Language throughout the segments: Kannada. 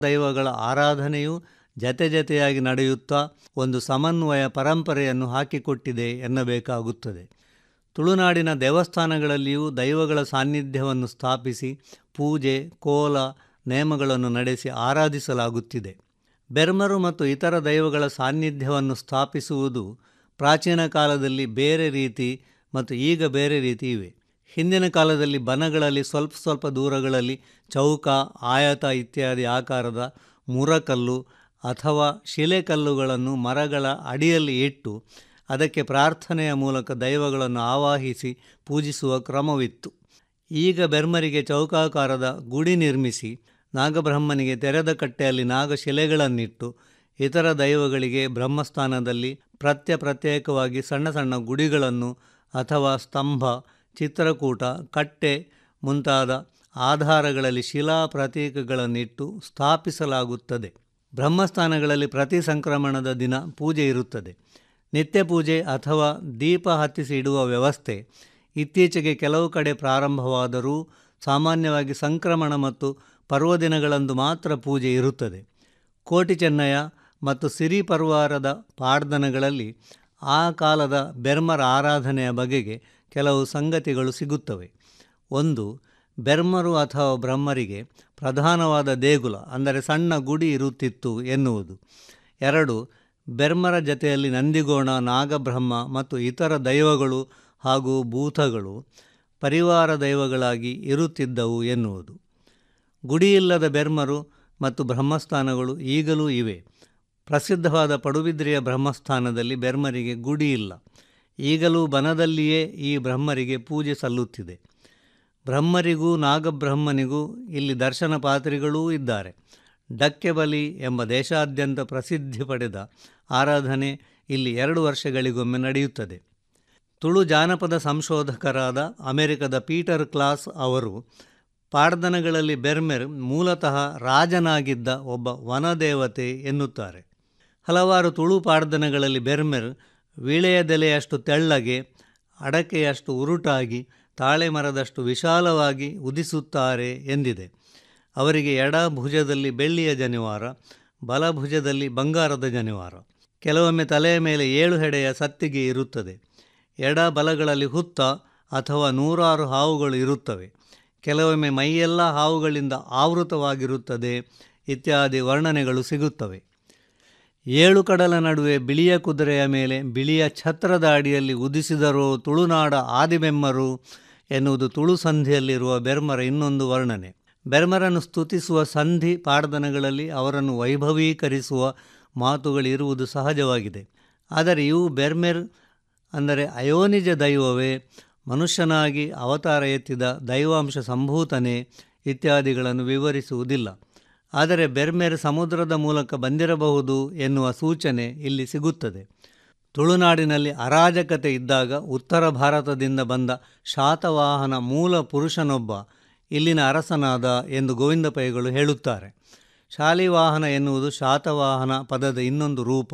ದೈವಗಳ ಆರಾಧನೆಯು ಜತೆ ಜತೆಯಾಗಿ ನಡೆಯುತ್ತಾ ಒಂದು ಸಮನ್ವಯ ಪರಂಪರೆಯನ್ನು ಹಾಕಿಕೊಟ್ಟಿದೆ ಎನ್ನಬೇಕಾಗುತ್ತದೆ ತುಳುನಾಡಿನ ದೇವಸ್ಥಾನಗಳಲ್ಲಿಯೂ ದೈವಗಳ ಸಾನ್ನಿಧ್ಯವನ್ನು ಸ್ಥಾಪಿಸಿ ಪೂಜೆ ಕೋಲ ನೇಮಗಳನ್ನು ನಡೆಸಿ ಆರಾಧಿಸಲಾಗುತ್ತಿದೆ ಬೆರ್ಮರು ಮತ್ತು ಇತರ ದೈವಗಳ ಸಾನ್ನಿಧ್ಯವನ್ನು ಸ್ಥಾಪಿಸುವುದು ಪ್ರಾಚೀನ ಕಾಲದಲ್ಲಿ ಬೇರೆ ರೀತಿ ಮತ್ತು ಈಗ ಬೇರೆ ರೀತಿ ಇವೆ ಹಿಂದಿನ ಕಾಲದಲ್ಲಿ ಬನಗಳಲ್ಲಿ ಸ್ವಲ್ಪ ಸ್ವಲ್ಪ ದೂರಗಳಲ್ಲಿ ಚೌಕ ಆಯತ ಇತ್ಯಾದಿ ಆಕಾರದ ಮುರಕಲ್ಲು ಅಥವಾ ಶಿಲೆಕಲ್ಲುಗಳನ್ನು ಮರಗಳ ಅಡಿಯಲ್ಲಿ ಇಟ್ಟು ಅದಕ್ಕೆ ಪ್ರಾರ್ಥನೆಯ ಮೂಲಕ ದೈವಗಳನ್ನು ಆವಾಹಿಸಿ ಪೂಜಿಸುವ ಕ್ರಮವಿತ್ತು ಈಗ ಬೆರ್ಮರಿಗೆ ಚೌಕಾಕಾರದ ಗುಡಿ ನಿರ್ಮಿಸಿ ನಾಗಬ್ರಹ್ಮನಿಗೆ ತೆರೆದ ಕಟ್ಟೆಯಲ್ಲಿ ನಾಗಶಿಲೆಗಳನ್ನಿಟ್ಟು ಇತರ ದೈವಗಳಿಗೆ ಬ್ರಹ್ಮಸ್ಥಾನದಲ್ಲಿ ಪ್ರತ್ಯ ಪ್ರತ್ಯೇಕವಾಗಿ ಸಣ್ಣ ಸಣ್ಣ ಗುಡಿಗಳನ್ನು ಅಥವಾ ಸ್ತಂಭ ಚಿತ್ರಕೂಟ ಕಟ್ಟೆ ಮುಂತಾದ ಆಧಾರಗಳಲ್ಲಿ ಶಿಲಾ ಪ್ರತೀಕಗಳನ್ನಿಟ್ಟು ಸ್ಥಾಪಿಸಲಾಗುತ್ತದೆ ಬ್ರಹ್ಮಸ್ಥಾನಗಳಲ್ಲಿ ಪ್ರತಿ ಸಂಕ್ರಮಣದ ದಿನ ಪೂಜೆ ಇರುತ್ತದೆ ನಿತ್ಯ ಪೂಜೆ ಅಥವಾ ದೀಪ ಹತ್ತಿಸಿ ಇಡುವ ವ್ಯವಸ್ಥೆ ಇತ್ತೀಚೆಗೆ ಕೆಲವು ಕಡೆ ಪ್ರಾರಂಭವಾದರೂ ಸಾಮಾನ್ಯವಾಗಿ ಸಂಕ್ರಮಣ ಮತ್ತು ಪರ್ವದಿನಗಳಂದು ಮಾತ್ರ ಪೂಜೆ ಇರುತ್ತದೆ ಕೋಟಿ ಚೆನ್ನಯ್ಯ ಮತ್ತು ಸಿರಿ ಪರ್ವಾರದ ಪಾಡ್ದನಗಳಲ್ಲಿ ಆ ಕಾಲದ ಬೆರ್ಮರ ಆರಾಧನೆಯ ಬಗೆಗೆ ಕೆಲವು ಸಂಗತಿಗಳು ಸಿಗುತ್ತವೆ ಒಂದು ಬೆರ್ಮರು ಅಥವಾ ಬ್ರಹ್ಮರಿಗೆ ಪ್ರಧಾನವಾದ ದೇಗುಲ ಅಂದರೆ ಸಣ್ಣ ಗುಡಿ ಇರುತ್ತಿತ್ತು ಎನ್ನುವುದು ಎರಡು ಬೆರ್ಮರ ಜತೆಯಲ್ಲಿ ನಂದಿಗೋಣ ನಾಗಬ್ರಹ್ಮ ಮತ್ತು ಇತರ ದೈವಗಳು ಹಾಗೂ ಭೂತಗಳು ಪರಿವಾರ ದೈವಗಳಾಗಿ ಇರುತ್ತಿದ್ದವು ಎನ್ನುವುದು ಗುಡಿಯಿಲ್ಲದ ಬೆರ್ಮರು ಮತ್ತು ಬ್ರಹ್ಮಸ್ಥಾನಗಳು ಈಗಲೂ ಇವೆ ಪ್ರಸಿದ್ಧವಾದ ಪಡುಬಿದ್ರಿಯ ಬ್ರಹ್ಮಸ್ಥಾನದಲ್ಲಿ ಬೆರ್ಮರಿಗೆ ಗುಡಿ ಇಲ್ಲ ಈಗಲೂ ಬನದಲ್ಲಿಯೇ ಈ ಬ್ರಹ್ಮರಿಗೆ ಪೂಜೆ ಸಲ್ಲುತ್ತಿದೆ ಬ್ರಹ್ಮರಿಗೂ ನಾಗಬ್ರಹ್ಮನಿಗೂ ಇಲ್ಲಿ ದರ್ಶನ ಪಾತ್ರಿಗಳೂ ಇದ್ದಾರೆ ಡಕ್ಕೆಬಲಿ ಎಂಬ ದೇಶಾದ್ಯಂತ ಪ್ರಸಿದ್ಧಿ ಪಡೆದ ಆರಾಧನೆ ಇಲ್ಲಿ ಎರಡು ವರ್ಷಗಳಿಗೊಮ್ಮೆ ನಡೆಯುತ್ತದೆ ತುಳು ಜಾನಪದ ಸಂಶೋಧಕರಾದ ಅಮೆರಿಕದ ಪೀಟರ್ ಕ್ಲಾಸ್ ಅವರು ಪಾಡ್ದನಗಳಲ್ಲಿ ಬೆರ್ಮೆರ್ ಮೂಲತಃ ರಾಜನಾಗಿದ್ದ ಒಬ್ಬ ವನದೇವತೆ ಎನ್ನುತ್ತಾರೆ ಹಲವಾರು ತುಳು ಪಾಡ್ದನಗಳಲ್ಲಿ ಬೆರ್ಮೆರ್ ವೀಳೆಯದೆಲೆಯಷ್ಟು ತೆಳ್ಳಗೆ ಅಡಕೆಯಷ್ಟು ಉರುಟಾಗಿ ತಾಳೆ ಮರದಷ್ಟು ವಿಶಾಲವಾಗಿ ಉದಿಸುತ್ತಾರೆ ಎಂದಿದೆ ಅವರಿಗೆ ಎಡ ಭುಜದಲ್ಲಿ ಬೆಳ್ಳಿಯ ಜನಿವಾರ ಬಲ ಭುಜದಲ್ಲಿ ಬಂಗಾರದ ಜನಿವಾರ ಕೆಲವೊಮ್ಮೆ ತಲೆಯ ಮೇಲೆ ಏಳು ಹೆಡೆಯ ಸತ್ತಿಗೆ ಇರುತ್ತದೆ ಎಡ ಬಲಗಳಲ್ಲಿ ಹುತ್ತ ಅಥವಾ ನೂರಾರು ಹಾವುಗಳು ಇರುತ್ತವೆ ಕೆಲವೊಮ್ಮೆ ಮೈಯೆಲ್ಲ ಹಾವುಗಳಿಂದ ಆವೃತವಾಗಿರುತ್ತದೆ ಇತ್ಯಾದಿ ವರ್ಣನೆಗಳು ಸಿಗುತ್ತವೆ ಏಳು ಕಡಲ ನಡುವೆ ಬಿಳಿಯ ಕುದುರೆಯ ಮೇಲೆ ಬಿಳಿಯ ಛತ್ರದ ಅಡಿಯಲ್ಲಿ ಉದಿಸಿದರೋ ತುಳುನಾಡ ಆದಿಬೆಮ್ಮರು ಎನ್ನುವುದು ತುಳು ಸಂಧಿಯಲ್ಲಿರುವ ಬೆರ್ಮರ ಇನ್ನೊಂದು ವರ್ಣನೆ ಬೆರ್ಮರನ್ನು ಸ್ತುತಿಸುವ ಸಂಧಿ ಪಾಡ್ದನಗಳಲ್ಲಿ ಅವರನ್ನು ವೈಭವೀಕರಿಸುವ ಮಾತುಗಳಿರುವುದು ಸಹಜವಾಗಿದೆ ಆದರೆ ಇವು ಬೆರ್ಮೆರ್ ಅಂದರೆ ಅಯೋನಿಜ ದೈವವೇ ಮನುಷ್ಯನಾಗಿ ಅವತಾರ ಎತ್ತಿದ ದೈವಾಂಶ ಸಂಭೂತನೆ ಇತ್ಯಾದಿಗಳನ್ನು ವಿವರಿಸುವುದಿಲ್ಲ ಆದರೆ ಬೆರ್ಮೆರ್ ಸಮುದ್ರದ ಮೂಲಕ ಬಂದಿರಬಹುದು ಎನ್ನುವ ಸೂಚನೆ ಇಲ್ಲಿ ಸಿಗುತ್ತದೆ ತುಳುನಾಡಿನಲ್ಲಿ ಅರಾಜಕತೆ ಇದ್ದಾಗ ಉತ್ತರ ಭಾರತದಿಂದ ಬಂದ ಶಾತವಾಹನ ಮೂಲ ಪುರುಷನೊಬ್ಬ ಇಲ್ಲಿನ ಅರಸನಾದ ಎಂದು ಗೋವಿಂದ ಪೈಗಳು ಹೇಳುತ್ತಾರೆ ಶಾಲಿವಾಹನ ಎನ್ನುವುದು ಶಾತವಾಹನ ಪದದ ಇನ್ನೊಂದು ರೂಪ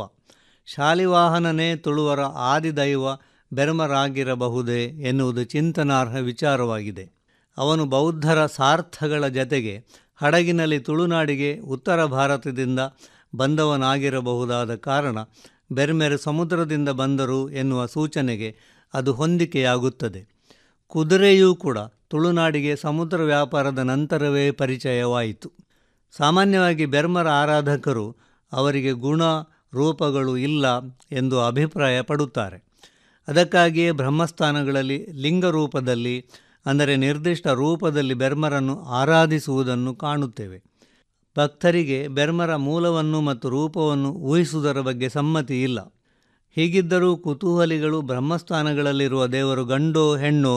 ಶಾಲಿವಾಹನನೇ ತುಳುವರ ಆದಿದೈವ ಬೆರ್ಮರಾಗಿರಬಹುದೇ ಎನ್ನುವುದು ಚಿಂತನಾರ್ಹ ವಿಚಾರವಾಗಿದೆ ಅವನು ಬೌದ್ಧರ ಸಾರ್ಥಗಳ ಜತೆಗೆ ಹಡಗಿನಲ್ಲಿ ತುಳುನಾಡಿಗೆ ಉತ್ತರ ಭಾರತದಿಂದ ಬಂದವನಾಗಿರಬಹುದಾದ ಕಾರಣ ಬೆರ್ಮೆರ್ ಸಮುದ್ರದಿಂದ ಬಂದರು ಎನ್ನುವ ಸೂಚನೆಗೆ ಅದು ಹೊಂದಿಕೆಯಾಗುತ್ತದೆ ಕುದುರೆಯೂ ಕೂಡ ತುಳುನಾಡಿಗೆ ಸಮುದ್ರ ವ್ಯಾಪಾರದ ನಂತರವೇ ಪರಿಚಯವಾಯಿತು ಸಾಮಾನ್ಯವಾಗಿ ಬೆರ್ಮರ ಆರಾಧಕರು ಅವರಿಗೆ ಗುಣ ರೂಪಗಳು ಇಲ್ಲ ಎಂದು ಅಭಿಪ್ರಾಯ ಪಡುತ್ತಾರೆ ಅದಕ್ಕಾಗಿಯೇ ಬ್ರಹ್ಮಸ್ಥಾನಗಳಲ್ಲಿ ಲಿಂಗ ರೂಪದಲ್ಲಿ ಅಂದರೆ ನಿರ್ದಿಷ್ಟ ರೂಪದಲ್ಲಿ ಬೆರ್ಮರನ್ನು ಆರಾಧಿಸುವುದನ್ನು ಕಾಣುತ್ತೇವೆ ಭಕ್ತರಿಗೆ ಬೆರ್ಮರ ಮೂಲವನ್ನು ಮತ್ತು ರೂಪವನ್ನು ಊಹಿಸುವುದರ ಬಗ್ಗೆ ಸಮ್ಮತಿ ಇಲ್ಲ ಹೀಗಿದ್ದರೂ ಕುತೂಹಲಿಗಳು ಬ್ರಹ್ಮಸ್ಥಾನಗಳಲ್ಲಿರುವ ದೇವರು ಗಂಡೋ ಹೆಣ್ಣೋ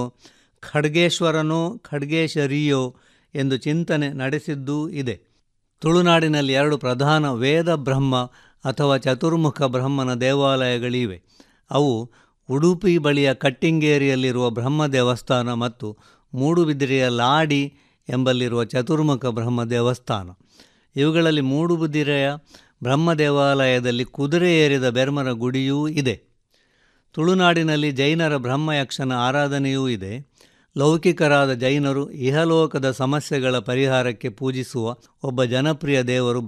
ಖಡ್ಗೇಶ್ವರನೋ ಖಡ್ಗೇಶ್ವರಿಯೋ ಎಂದು ಚಿಂತನೆ ನಡೆಸಿದ್ದೂ ಇದೆ ತುಳುನಾಡಿನಲ್ಲಿ ಎರಡು ಪ್ರಧಾನ ವೇದ ಬ್ರಹ್ಮ ಅಥವಾ ಚತುರ್ಮುಖ ಬ್ರಹ್ಮನ ದೇವಾಲಯಗಳಿವೆ ಅವು ಉಡುಪಿ ಬಳಿಯ ಕಟ್ಟಿಂಗೇರಿಯಲ್ಲಿರುವ ಬ್ರಹ್ಮ ದೇವಸ್ಥಾನ ಮತ್ತು ಮೂಡುಬಿದಿರೆಯ ಲಾಡಿ ಎಂಬಲ್ಲಿರುವ ಚತುರ್ಮುಖ ಬ್ರಹ್ಮ ದೇವಸ್ಥಾನ ಇವುಗಳಲ್ಲಿ ಮೂಡುಬಿದಿರೆಯ ಬ್ರಹ್ಮ ದೇವಾಲಯದಲ್ಲಿ ಕುದುರೆ ಏರಿದ ಬೆರ್ಮರ ಗುಡಿಯೂ ಇದೆ ತುಳುನಾಡಿನಲ್ಲಿ ಜೈನರ ಬ್ರಹ್ಮಯಕ್ಷನ ಆರಾಧನೆಯೂ ಇದೆ ಲೌಕಿಕರಾದ ಜೈನರು ಇಹಲೋಕದ ಸಮಸ್ಯೆಗಳ ಪರಿಹಾರಕ್ಕೆ ಪೂಜಿಸುವ ಒಬ್ಬ ಜನಪ್ರಿಯ ದೇವರು